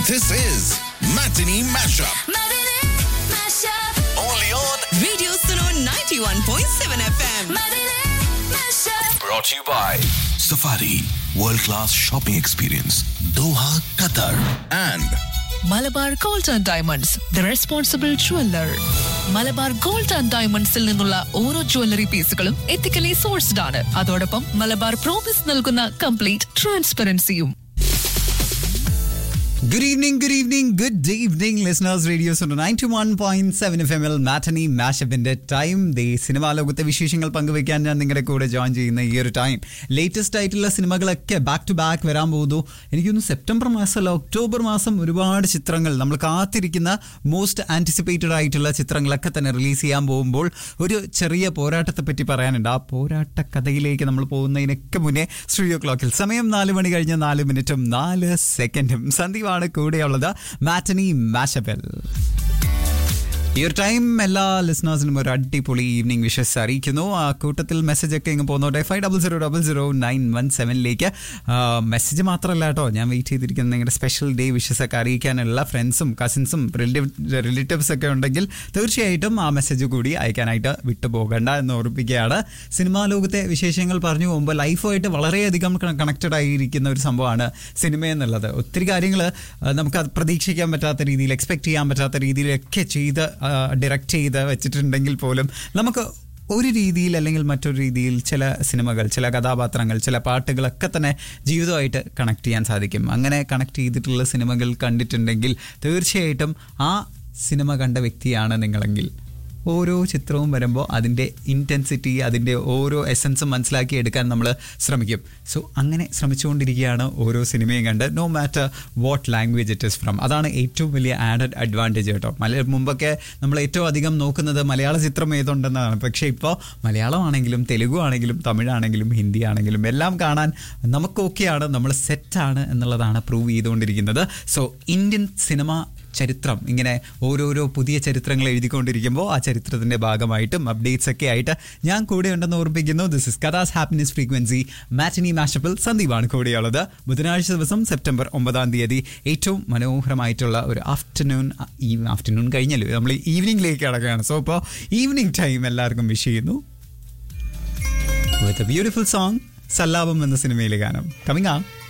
This is Matinee Mashup. Only on Radio Suno 91.7 FM. brought to you by Safari World Class Shopping Experience Doha, Qatar and Malabar gold and diamonds the responsible jeweller Malabar gold and ഡയമണ്ട്സിൽ നിന്നുള്ള ഓരോ jewellery പീസുകളും ethically sourced ആണ് അതോടൊപ്പം Malabar promise നൽകുന്ന complete ട്രാൻസ്പെറൻസിയും Good evening, good evening, good evening, listeners. Radio Suno 91.7 FM ൽ matinee മാഷപ്പിന്റെ ടൈം ദേ സിനിമാ ലോകത്തെ വിശേഷങ്ങൾ പങ്കുവെക്കാൻ ഞാൻ നിങ്ങളുടെ കൂടെ ജോയിൻ ചെയ്യുന്ന ഈ ഒരു ടൈം ലേറ്റസ്റ്റ് ആയിട്ടുള്ള സിനിമകളൊക്കെ ബാക്ക് ടു ബാക്ക് വരാൻ പോകുന്നു എനിക്കൊന്ന് സെപ്റ്റംബർ മാസമല്ല ഒക്ടോബർ മാസം ഒരുപാട് ചിത്രങ്ങൾ നമ്മൾ കാത്തിരിക്കുന്ന മോസ്റ്റ് ആൻറ്റിസിപ്പേറ്റഡ് ആയിട്ടുള്ള ചിത്രങ്ങളൊക്കെ തന്നെ റിലീസ് ചെയ്യാൻ പോകുമ്പോൾ ഒരു ചെറിയ പോരാട്ടത്തെ പറ്റി പറയാനുണ്ട് ആ പോരാട്ട കഥയിലേക്ക് നമ്മൾ പോകുന്നതിനൊക്കെ മുന്നേ സ്റ്റുഡിയോ ക്ലോക്കിൽ സമയം നാല് മണി കഴിഞ്ഞ് നാല് മിനിറ്റും നാല് സെക്കൻഡും സന്ദീപാണ് കൂടെയുള്ളത് മാറ്റനി മാഷബൽ ഈ ഒരു ടൈം എല്ലാ ലിസണേഴ്സിനും ഒരു അടിപൊളി ഈവനിങ് വിഷസ് അറിയിക്കുന്നു ആ കൂട്ടത്തിൽ മെസ്സേജ് ഒക്കെ ഇങ്ങ് പോകുന്നോട്ടെ five double zero double zero nine one സെവനിലേക്ക് മെസ്സേജ് മാത്രമല്ല കേട്ടോ ഞാൻ വെയിറ്റ് ചെയ്തിരിക്കുന്ന നിങ്ങളുടെ സ്പെഷ്യൽ ഡേ വിഷസ് ഒക്കെ അറിയിക്കാനുള്ള ഫ്രണ്ട്സും കസിൻസും റിലേറ്റീവ്സ് ഒക്കെ ഉണ്ടെങ്കിൽ തീർച്ചയായിട്ടും ആ മെസ്സേജ് കൂടി അയക്കാനായിട്ട് വിട്ടു പോകണ്ട എന്ന് ഓർപ്പിക്കുകയാണ് സിനിമാ ലോകത്തെ വിശേഷങ്ങൾ പറഞ്ഞു പോകുമ്പോൾ ലൈഫുമായിട്ട് വളരെയധികം കണക്റ്റഡ് ആയിരിക്കുന്ന ഒരു സംഭവമാണ് സിനിമ എന്നുള്ളത് ഒത്തിരി കാര്യങ്ങൾ നമുക്ക് അത് പ്രതീക്ഷിക്കാൻ പറ്റാത്ത രീതിയിൽ എക്സ്പെക്ട് ചെയ്യാൻ പറ്റാത്ത രീതിയിലൊക്കെ ചെയ്ത് ഡയറക്റ്റ് ചെയ്ത് വെച്ചിട്ടുണ്ടെങ്കിൽ പോലും നമുക്ക് ഒരു രീതിയിൽ അല്ലെങ്കിൽ മറ്റൊരു രീതിയിൽ ചില സിനിമകൾ ചില കഥാപാത്രങ്ങൾ ചില പാട്ടുകളൊക്കെ തന്നെ ജീവിതമായിട്ട് കണക്ട് ചെയ്യാൻ സാധിക്കും അങ്ങനെ കണക്ട് ചെയ്തിട്ടുള്ള സിനിമകൾ കണ്ടിട്ടുണ്ടെങ്കിൽ തീർച്ചയായിട്ടും ആ സിനിമ കണ്ട വ്യക്തിയാണ് നിങ്ങളെങ്കിൽ ഓരോ ചിത്രവും വരുമ്പോൾ അതിൻ്റെ ഇൻറ്റൻസിറ്റി അതിൻ്റെ ഓരോ എസൻസും മനസ്സിലാക്കി എടുക്കാൻ നമ്മൾ ശ്രമിക്കും സോ അങ്ങനെ ശ്രമിച്ചുകൊണ്ടിരിക്കുകയാണ് ഓരോ സിനിമയും കണ്ട് no matter what language it is from അതാണ് ഏറ്റവും വലിയ ആഡഡ് അഡ്വാൻറ്റേജ് കേട്ടോ മല മുമ്പൊക്കെ നമ്മൾ ഏറ്റവും അധികം നോക്കുന്നത് മലയാള ചിത്രം ഏതുണ്ടെന്നാണ് പക്ഷേ ഇപ്പോൾ മലയാളമാണെങ്കിലും തെലുഗു ആണെങ്കിലും തമിഴാണെങ്കിലും ഹിന്ദി ആണെങ്കിലും എല്ലാം കാണാൻ നമുക്ക് ഓക്കെയാണ് നമ്മൾ സെറ്റാണ് എന്നുള്ളതാണ് പ്രൂവ് ചെയ്തുകൊണ്ടിരിക്കുന്നത് സോ ഇന്ത്യൻ സിനിമ ചരിത്രം ഇങ്ങനെ ഓരോരോ പുതിയ ചരിത്രങ്ങൾ എഴുതിക്കൊണ്ടിരിക്കുമ്പോൾ ആ ചരിത്രത്തിന്റെ ഭാഗമായിട്ടും അപ്ഡേറ്റ്സ് ഒക്കെ ആയിട്ട് ഞാൻ കൂടെ ഉണ്ടെന്ന് ഓർമ്മിപ്പിക്കുന്നു ദിസ് ഇസ് കഥാസ് ഹാപ്പിനെസ് ഫ്രീക്വൻസി മാറ്റിനി മാഷപ്പിൽ സന്ദീപാണ് കൂടെയുള്ളത് ബുധനാഴ്ച ദിവസം സെപ്റ്റംബർ ഒമ്പതാം തീയതി ഏറ്റവും മനോഹരമായിട്ടുള്ള ഒരു ആഫ്റ്റർനൂൺ ഈ ആഫ്റ്റർനൂൺ കഴിഞ്ഞല്ലോ നമ്മൾ ഈവനിങ്ങിലേക്ക് കിടക്കുകയാണ് സോ ഇപ്പോൾ ഈവനിങ് ടൈം എല്ലാവർക്കും വിഷ് ചെയ്യുന്നു with a beautiful song Sallapam എന്ന സിനിമയിലെ ഗാനം കമ്മിങ് ആ